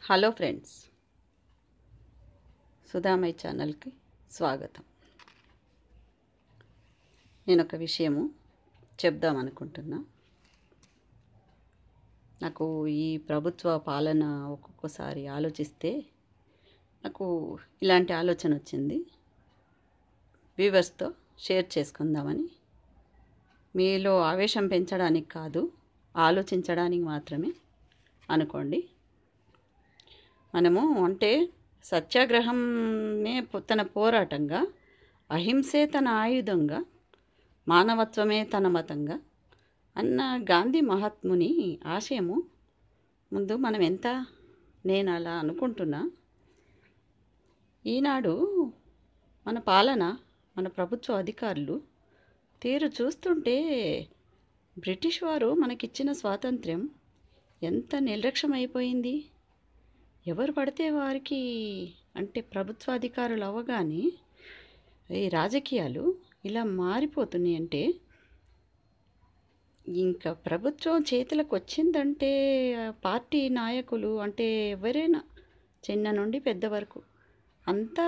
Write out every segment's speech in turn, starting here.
Hello friends Sudhamayya ఛానల్కి స్వాగతం నేను ఒక విషయము చెప్దామనుకుంటున్నా నాకు ఈ ప్రభుత్వ పాలన ఒక్కొక్కసారి ఆలోచిస్తే నాకు ఇలాంటి ఆలోచన వచ్చింది వ్యూవర్స్తో షేర్ చేసుకుందామని మీలో ఆవేశం పెంచడానికి కాదు ఆలోచించడానికి మాత్రమే అనుకోండి మనము అంటే సత్యాగ్రహమే పొ- తన పోరాటంగా అహింసే తన ఆయుధంగా మానవత్వమే తన మతంగా అన్న గాంధీ మహాత్ముని ఆశయము ముందు మనం ఎంత నేను అలా అనుకుంటున్నా ఈనాడు మన పాలన మన ప్రభుత్వ అధికారులు తీరు చూస్తుంటే బ్రిటిష్ వారు మనకిచ్చిన స్వాతంత్ర్యం ఎంత నిర్లక్ష్యమైపోయింది ఎవరు పడితే వారికి అంటే ప్రభుత్వ అధికారులు అవ్వగానే ఈ రాజకీయాలు ఇలా మారిపోతున్నాయి అంటే ఇంకా ప్రభుత్వం చేతులకు వచ్చిందంటే ఆ పార్టీ నాయకులు అంటే ఎవరైనా చిన్న నుండి పెద్ద వరకు అంతా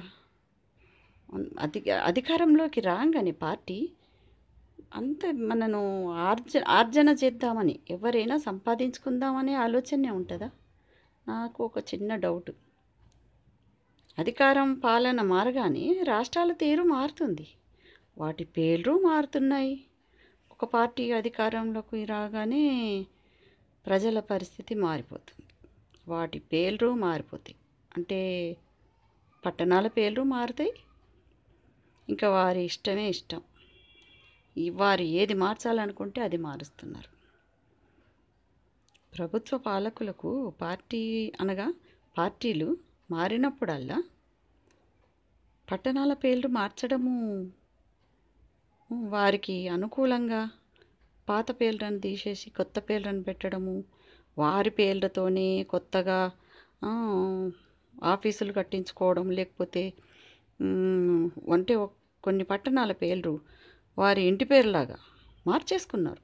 అధి అధికారంలోకి రాగానే పార్టీ అంత మనను ఆర్జ ఆర్జన చేద్దామని ఎవరైనా సంపాదించుకుందామనే ఆలోచనే ఉంటుందా నాకు ఒక చిన్న డౌట్ అధికారం పాలన మారగానే రాష్ట్రాల తీరు మారుతుంది వాటి పేర్లు మారుతున్నాయి ఒక పార్టీ అధికారంలోకి రాగానే ప్రజల పరిస్థితి మారిపోతుంది వాటి పేర్లు మారిపోతాయి అంటే పట్టణాల పేర్లు మారుతాయి ఇంకా వారి ఇష్టమే ఇష్టం ఈ వారు ఏది మార్చాలనుకుంటే అది మారుస్తున్నారు ప్రభుత్వ పాలకులకు పార్టీ అనగా పార్టీలు మారినప్పుడల్లా పట్టణాల పేర్లు మార్చడము వారికి అనుకూలంగా పాత పేర్లను తీసేసి కొత్త పేర్లను పెట్టడము వారి పేర్లతోనే కొత్తగా ఆ, ఆఫీసులు కట్టించుకోవడం లేకపోతే మ్, అంటే ఒక- కొన్ని పట్టణాల పేర్లు వారి ఇంటి పేరులాగా మార్చేసుకున్నారు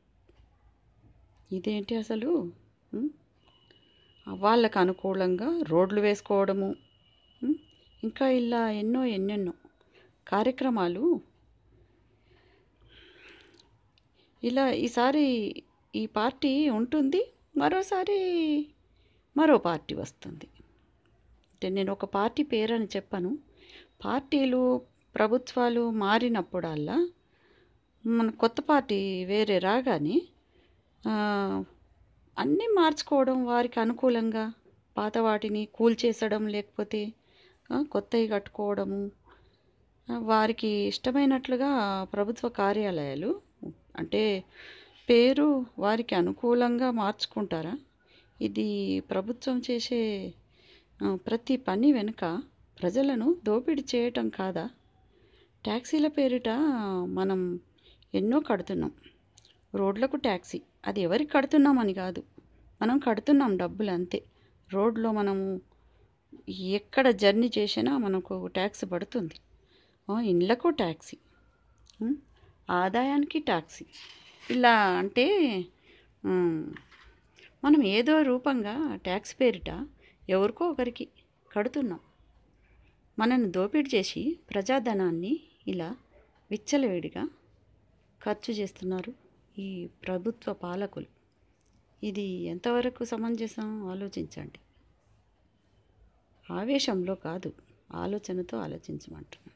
ఇదేంటి అసలు ఉం? వాళ్ళకు అనుకూలంగా రోడ్లు వేసుకోవడము ఉం? ఇంకా ఇలా ఎన్నో ఎన్నెన్నో కార్యక్రమాలు ఇలా ఈసారి ఈ పార్టీ ఉంటుంది మరోసారి మరో పార్టీ వస్తుంది అంటే నేను ఒక పార్టీ పేరని చెప్పను పార్టీలు ప్రభుత్వాలు మారినప్పుడల్లా మన కొత్త పార్టీ వేరే రాగానే ఆ, అన్నీ మార్చుకోవడం వారికి అనుకూలంగా పాత వాటిని కూల్చేసడం లేకపోతే ఆ, కొత్తవి కట్టుకోవడము ఆ, వారికి ఇష్టమైనట్లుగా ప్రభుత్వ కార్యాలయాలు అంటే పేరు వారికి అనుకూలంగా మార్చుకుంటారా ఇది ప్రభుత్వం చేసే ఆ, ప్రతి పని వెనుక ప్రజలను దోపిడీ చేయటం కాదా ట్యాక్సీల పేరిట మనం ఎన్నో కడుతున్నాం రోడ్లకు ట్యాక్సీ అది ఎవరికి కడుతున్నామని కాదు మనం కడుతున్నాం డబ్బులు అంతే రోడ్లో మనము ఎక్కడ జర్నీ చేసినా మనకు ట్యాక్స్ పడుతుంది ఆ, ఇండ్లకు ట్యాక్సీ ఉం? ఆదాయానికి ట్యాక్సీ ఇలా అంటే ఉం, మనం ఏదో రూపంగా ట్యాక్స్ పేరిట ఎవరికో ఒకరికి కడుతున్నాం మనల్ని దోపిడీ చేసి ప్రజాధనాన్ని ఇలా విచ్చలవిడిగా ఖర్చు చేస్తున్నారు ఈ ప్రభుత్వ పాలకులు ఇది ఎంతవరకు సమంజసం ఆలోచించండి ఆవేశంలో కాదు ఆలోచనతో ఆలోచించమంటున్నాను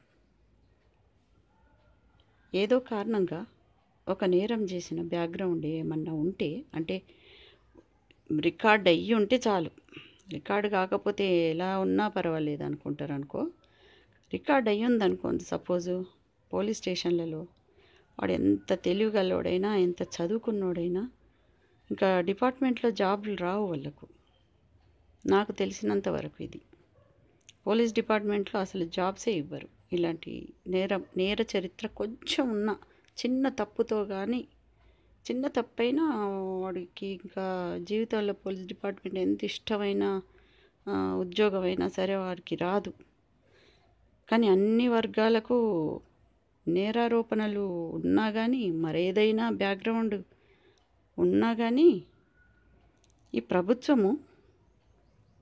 ఏదో కారణంగా ఒక నేరం చేసిన బ్యాక్గ్రౌండ్ ఏమన్నా ఉంటే అంటే రికార్డ్ అయ్యి ఉంటే చాలు రికార్డు కాకపోతే ఎలా ఉన్నా పర్వాలేదు అనుకుంటారు అనుకో రికార్డ్ అయ్యి ఉందనుకోండి సపోజు పోలీస్ స్టేషన్లలో వాడు ఎంత తెలివిగలవాడైనా ఎంత చదువుకున్నోడైనా ఇంకా డిపార్ట్మెంట్లో జాబులు రావు వాళ్ళకు నాకు తెలిసినంత వరకు ఇది పోలీస్ డిపార్ట్మెంట్లో అసలు జాబ్సే ఇవ్వరు ఇలాంటి నేర నేర చరిత్ర కొంచెం ఉన్న చిన్న తప్పుతో కానీ చిన్న తప్పైనా వాడికి ఇంకా జీవితంలో పోలీస్ డిపార్ట్మెంట్ ఎంత ఇష్టమైన ఆ, ఉద్యోగమైనా సరే వాడికి రాదు కానీ అన్ని వర్గాలకు నేరారోపణలు ఉన్నా కానీ మరేదైనా బ్యాక్గ్రౌండ్ ఉన్నా కానీ ఈ ప్రభుత్వము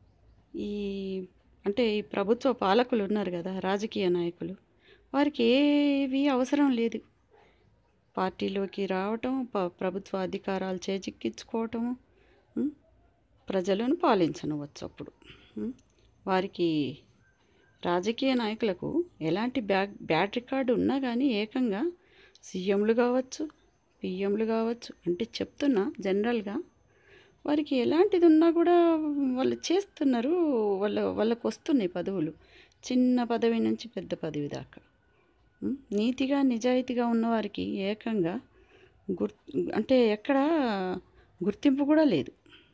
ఈ అంటే ఈ ప్రభుత్వ పాలకులు ఉన్నారు కదా రాజకీయ నాయకులు వారికి ఏవి అవసరం లేదు పార్టీలోకి రావటం ప- ప్రభుత్వ అధికారాలు చేజిక్కించుకోవటం ఉం? ప్రజలను పాలించనవచ్చు అప్పుడు ఉం? వారికి రాజకీయ నాయకులకు ఎలాంటి బ్యాడ్ బ్యాడ్ రికార్డు ఉన్నా కానీ ఏకంగా సీఎంలు కావచ్చు పిఎంలు కావచ్చు అంటే చెప్తున్నా జనరల్గా వారికి ఎలాంటిది ఉన్నా కూడా వాళ్ళు చేస్తున్నారు వాళ్ళ వాళ్ళకు వస్తున్నాయి పదవులు చిన్న పదవి నుంచి పెద్ద పదవి దాకా ఉం? నీతిగా నిజాయితీగా ఉన్నవారికి ఏకంగా గుర్ అంటే ఎక్కడ గుర్తింపు కూడా లేదు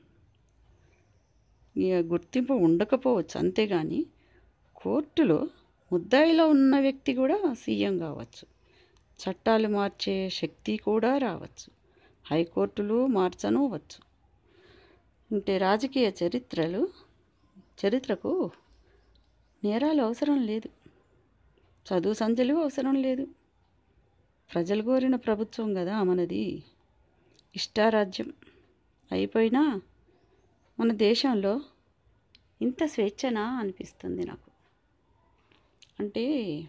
ఇక గుర్తింపు ఉండకపోవచ్చు అంతేగాని కోర్టులో ముద్దాయిలో ఉన్న వ్యక్తి కూడా సీఎం కావచ్చు చట్టాలు మార్చే శక్తి కూడా రావచ్చు హైకోర్టులు మార్చనవచ్చు అంటే రాజకీయ చరిత్రలు చరిత్రకు నేరాలు అవసరం లేదు చదువు సంధ్యలు అవసరం లేదు ప్రజలు కోరిన ప్రభుత్వం కదా మనది ఇష్టారాజ్యం అయిపోయినా మన దేశంలో ఇంత స్వేచ్ఛనా అనిపిస్తుంది నాకు అంటే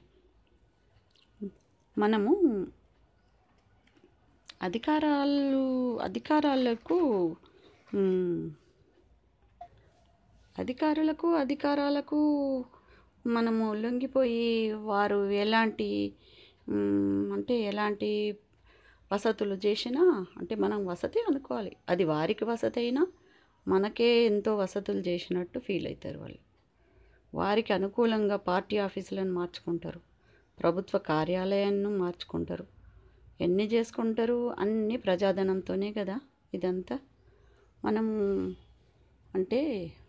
మనము అధికారాలు అధికారాలకు మ్, అధికారులకు అధికారాలకు మనము లొంగిపోయి వారు ఎలాంటి మ్, అంటే ఎలాంటి వసతులు చేసినా అంటే మనం వసతి అనుకోవాలి అది వారికి వసతి అయినా మనకే ఎంతో వసతులు చేసినట్టు ఫీల్ అవుతారు వాళ్ళు వారికి అనుకూలంగా పార్టీ ఆఫీసులను మార్చుకుంటారు ప్రభుత్వ కార్యాలయాన్ని మార్చుకుంటారు ఎన్ని చేసుకుంటారు అన్ని ప్రజాధనంతోనే కదా ఇదంతా మనం అంటే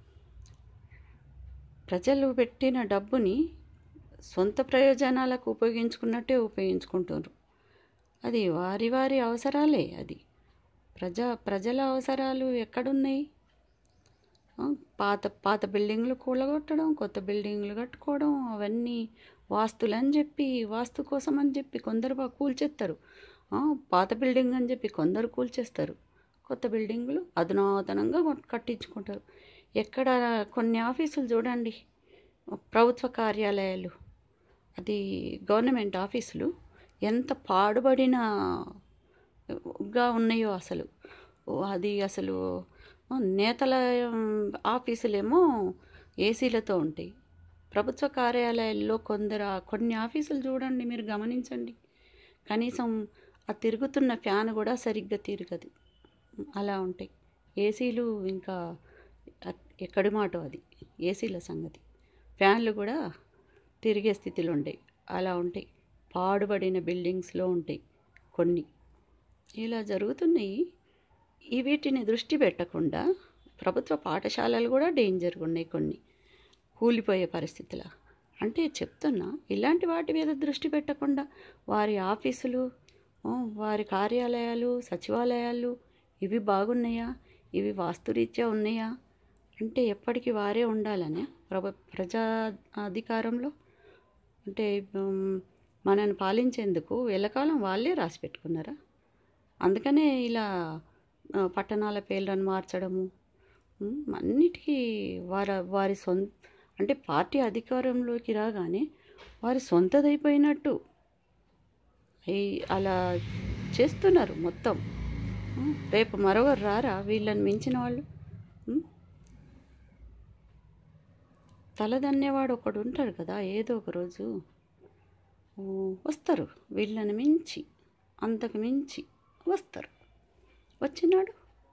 ప్రజలు పెట్టిన డబ్బుని సొంత ప్రయోజనాలకు ఉపయోగించుకున్నట్టే ఉపయోగించుకుంటున్నారు అది వారి వారి అవసరాలే అది ప్రజా ప్రజల అవసరాలు ఎక్కడున్నాయి ఆ, పాత పాత బిల్డింగ్లు కూలగొట్టడం కొత్త బిల్డింగ్లు కట్టుకోవడం అవన్నీ వాస్తులు అని చెప్పి వాస్తు కోసం అని చెప్పి కొందరు బాగా కూల్చేస్తారు ఆ, పాత బిల్డింగ్ అని చెప్పి కొందరు కూల్చేస్తారు కొత్త బిల్డింగులు అధునాతనంగా కొట్- కట్టించుకుంటారు ఎక్కడ కొన్ని ఆఫీసులు చూడండి ప్రభుత్వ కార్యాలయాలు అది గవర్నమెంట్ ఆఫీసులు ఎంత పాడుబడిన గా ఉన్నాయో అసలు ఓ, అది అసలు ఆ, నేతల ఉమ్, ఆఫీసులేమో ఏసీలతో ఉంటాయి ప్రభుత్వ కార్యాలయాల్లో కొందరు ఆ కొన్ని ఆఫీసులు చూడండి మీరు గమనించండి కనీసం ఆ తిరుగుతున్న ఫ్యాన్ కూడా సరిగ్గా తిరగదు అలా ఉంటాయి ఏసీలు ఇంకా అ- ఎక్కడి మాట అది ఏసీల సంగతి ఫ్యాన్లు కూడా తిరిగే స్థితిలో ఉంటాయి అలా ఉంటాయి పాడుబడిన బిల్డింగ్స్లో ఉంటాయి కొన్ని ఇలా జరుగుతున్నాయి ఈ వీటిని దృష్టి పెట్టకుండా ప్రభుత్వ పాఠశాలలు కూడా డేంజర్గా ఉన్నాయి కొన్ని కూలిపోయే పరిస్థితుల అంటే చెప్తున్నా ఇలాంటి వాటి మీద దృష్టి పెట్టకుండా వారి ఆఫీసులు ఆ, వారి కార్యాలయాలు సచివాలయాలు ఇవి బాగున్నాయా ఇవి వాస్తురీత్యా ఉన్నాయా అంటే ఎప్పటికీ వారే ఉండాలనే ప్రభ ప్రజా అధికారంలో అంటే ఉమ్, మనల్ని పాలించేందుకు ఎల్లకాలం వాళ్ళే రాసి పెట్టుకున్నారా అందుకనే ఇలా ఆ, పట్టణాల పేర్లను మార్చడము ఉమ్, అన్నిటికీ వారి వారి సొంత అంటే పార్టీ అధికారంలోకి రాగానే వారి సొంతదైపోయినట్టు ఈ- అలా చేస్తున్నారు మొత్తం ఉమ్, రేపు మరొకరు రారా వీళ్ళని మించిన వాళ్ళు ఉమ్, తలదన్నేవాడు ఒకడు ఉంటాడు కదా ఏదో ఒక రోజు ఓ, వస్తారు వీళ్ళని మించి అంతకు మించి వస్తారు వచ్చినాడు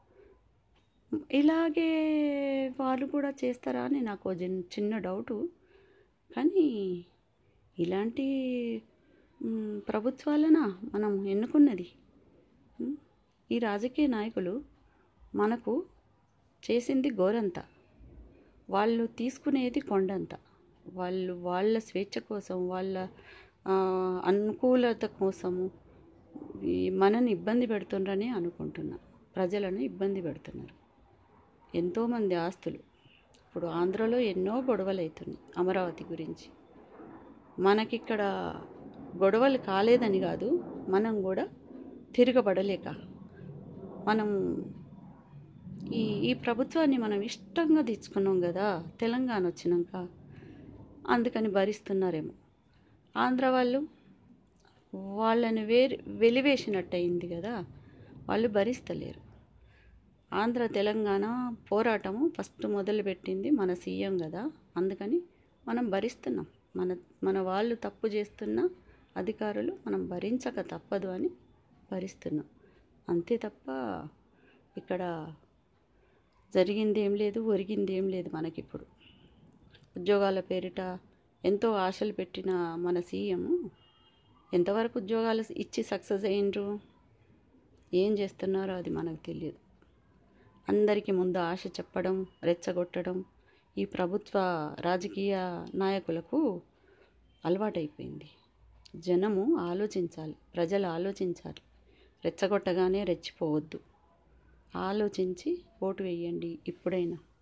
ఇలాగే వాళ్ళు కూడా చేస్తారా అని నాకు చిన్- చిన్న డౌటు కానీ ఇలాంటి మ్, ప్రభుత్వాలన మనం ఎన్నుకున్నది మ్, ఈ రాజకీయ నాయకులు మనకు చేసింది గోరంత వాళ్ళు తీసుకునేది కొండంత వాళ్ళు వాళ్ళ స్వేచ్ఛ కోసం వాళ్ళ ఆ, అనుకూలత కోసము ఈ మనని ఇబ్బంది పెడుతుండ్రని అనుకుంటున్నా ప్రజలను ఇబ్బంది పెడుతున్నారు ఎంతోమంది ఆస్తులు ఇప్పుడు ఆంధ్రలో ఎన్నో గొడవలు అవుతున్నాయి అమరావతి గురించి మనకిక్కడ గొడవలు కాలేదని కాదు మనం కూడా తిరగబడలేక మనం ఈ ఈ ప్రభుత్వాన్ని మనం ఇష్టంగా తెచ్చుకున్నాం కదా తెలంగాణ వచ్చినాక అందుకని భరిస్తున్నారేమో ఆంధ్ర వాళ్ళు వాళ్ళని వేరు వెలివేసినట్టు అయింది కదా వాళ్ళు భరిస్తలేరు ఆంధ్ర తెలంగాణ పోరాటము ఫస్ట్ మొదలుపెట్టింది మన సీఎం కదా అందుకని మనం భరిస్తున్నాం మన మన వాళ్ళు తప్పు చేస్తున్న అధికారులు మనం భరించక తప్పదు అని భరిస్తున్నాం అంతే తప్ప ఇక్కడ జరిగింది ఏం లేదు ఒరిగింది ఏం లేదు మనకిప్పుడు ఉద్యోగాల పేరిట ఎంతో ఆశలు పెట్టిన మన సీఎం ఎంతవరకు ఉద్యోగాలు ఇచ్చి సక్సెస్ అయ్యిండ్రు ఏం చేస్తున్నారో అది మనకు తెలియదు అందరికీ ముందు ఆశ చెప్పడం రెచ్చగొట్టడం ఈ ప్రభుత్వ రాజకీయ నాయకులకు అలవాటైపోయింది జనము ఆలోచించాలి ప్రజలు ఆలోచించాలి రెచ్చగొట్టగానే రెచ్చిపోవద్దు ఆలోచించి ఓటు వేయండి ఇప్పుడైనా